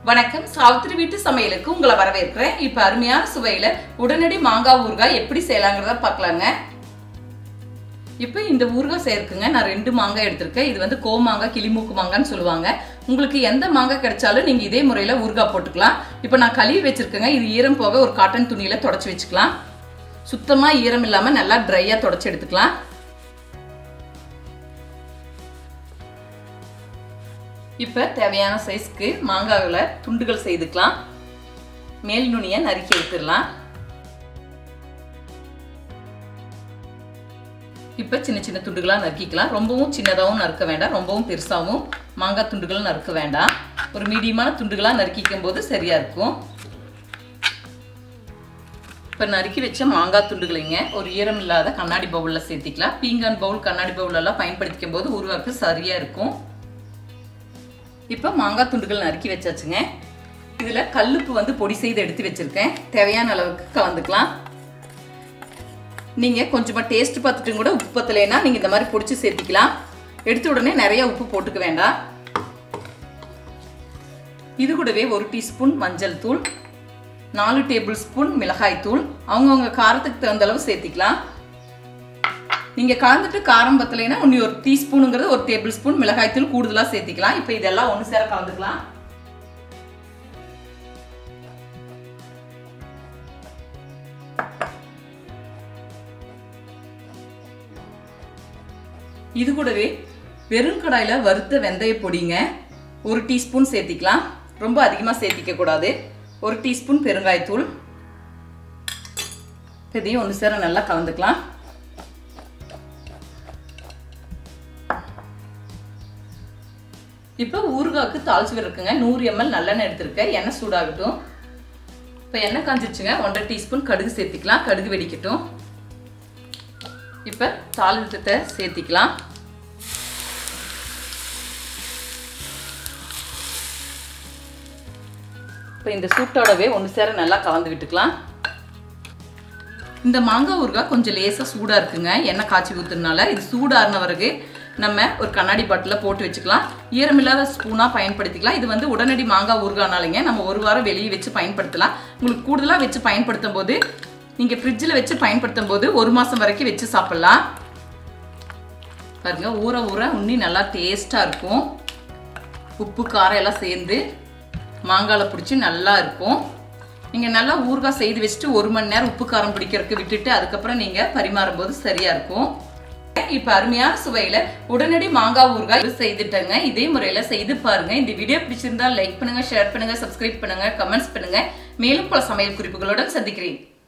வணக்கம் சாவித்திரி வீட்டு சமையலுக்கு உங்களை வரவேற்கிறேன் இப்ப அருமையான சுவையில உடனடி மாங்காய் ஊறுகாய் எப்படி செய்யலாங்கிறத பார்க்கலாங்க இப்போ இந்த ஊறுகாய் சேர்க்குங்க நான் ரெண்டு மாங்காய் எடுத்திருக்கேன் இது வந்து கோ மாங்காய் கிளிமூக்கு மாங்கான்னு சொல்லுவாங்க உங்களுக்கு எந்த மாங்காய் கிடைச்சாலும் நீங்க இதே முறையில ஊறுகாய் போட்டுக்கலாம் இப்போ நான் கழுவி வச்சிருக்கேங்க இது ஈரம் போக ஒரு காட்டன் துணியில தொடச்சி வச்சுக்கலாம் சுத்தமா ஈரம் இல்லாம நல்லா ட்ரையா தொடச்சி எடுத்துக்கலாம் இப்போ தேவையான சைஸ்க்கு மாங்காவில் துண்டுகள் செய்துக்கலாம் மேல் நுனியை நறுக்கி எடுத்துடலாம் இப்போ சின்ன சின்ன துண்டுகளாக நறுக்கிக்கலாம் ரொம்பவும் சின்னதாகவும் நறுக்க வேண்டாம் ரொம்பவும் பெருசாகவும் மாங்காய் துண்டுகளும் நறுக்க வேண்டாம் ஒரு மீடியமான துண்டுகளாக நறுக்கிக்கும் போது சரியாக இருக்கும் இப்போ நறுக்கி வச்ச மாங்காய் துண்டுகளைங்க ஒரு ஈரம் இல்லாத கண்ணாடி பவுலில் சேர்த்திக்கலாம் பீங்கான் பவுல் கண்ணாடி பவுலெல்லாம் பயன்படுத்திக்கும் போது உருவாக்கு சரியாக இருக்கும் இப்போ மாங்காய் துண்டுகள் நறுக்கி வச்சாச்சுங்க இதில் கல்லுப்பு வந்து பொடி செய்து எடுத்து வச்சுருக்கேன் தேவையான அளவுக்கு கலந்துக்கலாம் நீங்கள் கொஞ்சமாக டேஸ்ட் பார்த்துட்டு கூட உப்பு பத்தலைன்னா நீங்கள் இந்த மாதிரி பொடிச்சு சேர்த்திக்கலாம் எடுத்த உடனே நிறைய உப்பு போட்டுக்க வேண்டாம் இது கூடவே ஒரு டீஸ்பூன் மஞ்சள் தூள் நாலு டேபிள் ஸ்பூன் மிளகாய் தூள் அவங்கவுங்க காரத்துக்கு தகுந்த அளவு சேர்த்திக்கலாம் நீங்கள் கலந்துட்டு காரம் பத்தலைன்னா இன்னி ஒரு டீஸ்பூனுங்கிறது ஒரு டேபிள் ஸ்பூன் மிளகாய் தூள் கூடுதலாக சேர்த்திக்கலாம் இப்போ இதெல்லாம் ஒன்று சேர கலந்துக்கலாம் இது கூடவே வெறும் கடாயில் வறுத்த வெந்தய பொடிங்க ஒரு டீஸ்பூன் சேர்த்திக்கலாம் ரொம்ப அதிகமாக சேர்த்திக்க கூடாது ஒரு டீஸ்பூன் பெருங்காயத்தூள் இதையும் ஒன்று சேர நல்லா கலந்துக்கலாம் இப்போ ஊறுகாய்க்கு தாளிச்சு இருக்குங்க நூறு எம்எல் நல்லெண்ணெய் எடுத்திருக்கேன் எண்ணெய் சூடாகட்டும் இப்போ எண்ணெய் காஞ்சிடுச்சுங்க ஒன்றரை டீஸ்பூன் கடுகு சேர்த்திக்கலாம் கடுகு வெடிக்கட்டும் இப்போ தாளித்தத்தை சேர்த்திக்கலாம் இப்போ இந்த சூட்டோடவே ஒன்று சேர நல்லா கலந்து விட்டுக்கலாம் இந்த மாங்காய் ஊறுகாய் கொஞ்சம் லேசாக சூடாக இருக்குங்க எண்ணெய் காய்ச்சி ஊற்றுனால இது சூடாறின பிறகு நம்ம ஒரு கண்ணாடி பாட்டில் போட்டு வச்சுக்கலாம் ஈரமில்லாத ஸ்பூனாக பயன்படுத்திக்கலாம் இது வந்து உடனடி மாங்காய் ஊறுகானாலிங்க நம்ம ஒரு வாரம் வெளியே வச்சு பயன்படுத்தலாம் உங்களுக்கு கூடுதலாக வச்சு பயன்படுத்தும் போது நீங்கள் ஃப்ரிட்ஜில் வச்சு பயன்படுத்தும் போது ஒரு மாதம் வரைக்கும் வச்சு சாப்பிட்லாம் பாருங்க ஊற ஊற உண்ணி நல்லா டேஸ்ட்டாக இருக்கும் உப்பு காரம் எல்லாம் சேர்ந்து மாங்காயில் பிடிச்சி நல்லா இருக்கும் நீங்கள் நல்லா ஊறுகாய் செய்து வச்சுட்டு ஒரு மணி நேரம் உப்பு காரம் பிடிக்கிறதுக்கு விட்டுட்டு அதுக்கப்புறம் நீங்கள் பரிமாறும் போது சரியாக இருக்கும் இப்போ அருமையான சுவையில் உடனடி மாங்காய் ஊறுகாய் செய்துட்டேங்க இதே முறையில் செய்து பாருங்க இந்த வீடியோ பிடிச்சிருந்தா லைக் பண்ணுங்க ஷேர் பண்ணுங்க சப்ஸ்கிரைப் பண்ணுங்க கமெண்ட்ஸ் பண்ணுங்க மேலும் பல சமையல் குறிப்புகளுடன் சந்திக்கிறேன்